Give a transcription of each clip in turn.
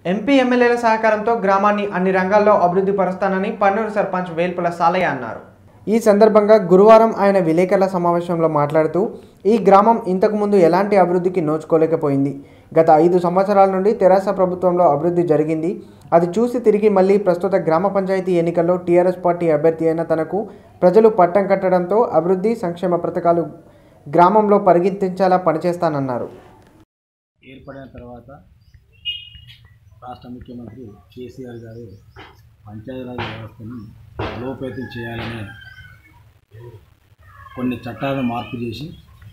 MP ఎమ్మెల్యేల సహకారంతో గ్రామాన్ని అన్ని రంగాల్లో అభివృద్ధి పరుస్తానని పన్నూరు సర్పంచ్ వేల్పుల సాలయ్య అన్నారు ఈ సందర్భంగా గురువారం ఆయన విలేకరుల సమావేశంలో మాట్లాడుతూ ఈ గ్రామం ఇంతకుముందు ఎలాంటి అభివృద్ధికి నోచుకోలేకపోయింది గత ఐదు సంవత్సరాల నుండి తెరాస ప్రభుత్వంలో అభివృద్ధి జరిగింది అది చూసి తిరిగి మళ్ళీ ప్రస్తుత గ్రామ పంచాయతీ ఎన్నికల్లో టీఆర్ఎస్ పార్టీ అభ్యర్థి అయిన తనకు ప్రజలు పట్టం కట్టడంతో అభివృద్ధి సంక్షేమ పథకాలు గ్రామంలో పరిగెత్తించేలా పనిచేస్తానన్నారు ఏర్పడిన తర్వాత రాష్ట్ర ముఖ్యమంత్రి కేసీఆర్ గారు పంచాయతీరాజ్ వ్యవస్థను బలోపేతం చేయాలనే కొన్ని చట్టాలను మార్పు చేసి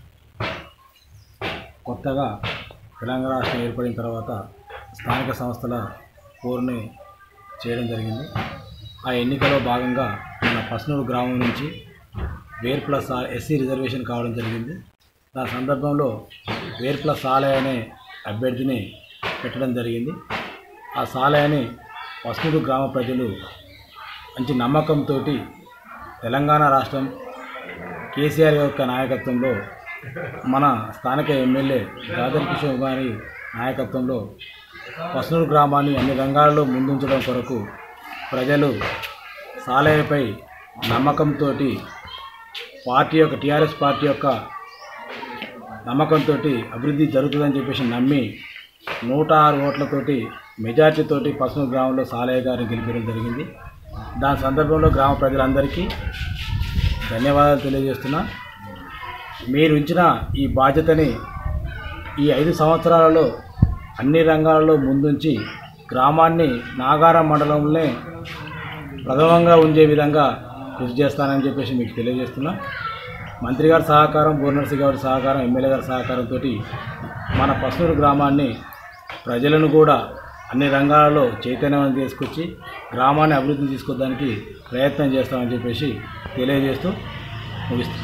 కొత్తగా తెలంగాణ రాష్ట్రం ఏర్పడిన తర్వాత స్థానిక సంస్థల పోరుని చేయడం జరిగింది ఆ ఎన్నికలో భాగంగా మన పస్నూరు గ్రామం నుంచి వేర్ ప్లస్ ఎస్సీ రిజర్వేషన్ కావడం జరిగింది దాని సందర్భంలో వేర్ ప్లస్ ఆలయ అనే అభ్యర్థిని పెట్టడం జరిగింది ఆ సాలయాన్ని పస్నూరు గ్రామ ప్రజలు మంచి నమ్మకంతో తెలంగాణ రాష్ట్రం కేసీఆర్ యొక్క నాయకత్వంలో మన స్థానిక ఎమ్మెల్యే దాదర్ కిషోర్ గారి నాయకత్వంలో పస్నూరు గ్రామాన్ని అన్ని రంగాల్లో ముందుంచడం కొరకు ప్రజలు సాలయపై నమ్మకంతో పార్టీ యొక్క టీఆర్ఎస్ పార్టీ యొక్క నమ్మకంతో అభివృద్ధి జరుగుతుందని చెప్పేసి నమ్మి నూట ఆరు ఓట్లతోటి మెజార్టీతోటి పసుపు గ్రామంలో సాలయ్య గారిని గెలిపించడం జరిగింది దాని సందర్భంలో గ్రామ ప్రజలందరికీ ధన్యవాదాలు తెలియజేస్తున్నా మీరు ఇచ్చిన ఈ బాధ్యతని ఈ ఐదు సంవత్సరాలలో అన్ని రంగాలలో ముందుంచి గ్రామాన్ని నాగారం మండలంలోనే ప్రథమంగా ఉండే విధంగా కృషి చేస్తానని చెప్పేసి మీకు తెలియజేస్తున్నా మంత్రి గారి సహకారం బూర్నర్సి గారి సహకారం ఎమ్మెల్యే గారి సహకారంతో మన పసునూరు గ్రామాన్ని ప్రజలను కూడా అన్ని రంగాలలో చైతన్యం తీసుకొచ్చి గ్రామాన్ని అభివృద్ధి తీసుకొద్దానికి ప్రయత్నం చేస్తామని చెప్పేసి తెలియజేస్తూ ముగిస్తున్నాం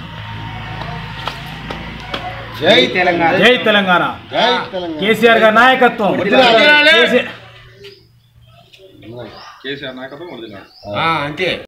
జై తెలంగాణ జై తెలంగాణ జై తెలంగాణ కేసీఆర్ గారి నాయకత్వం కేసీ- అంతే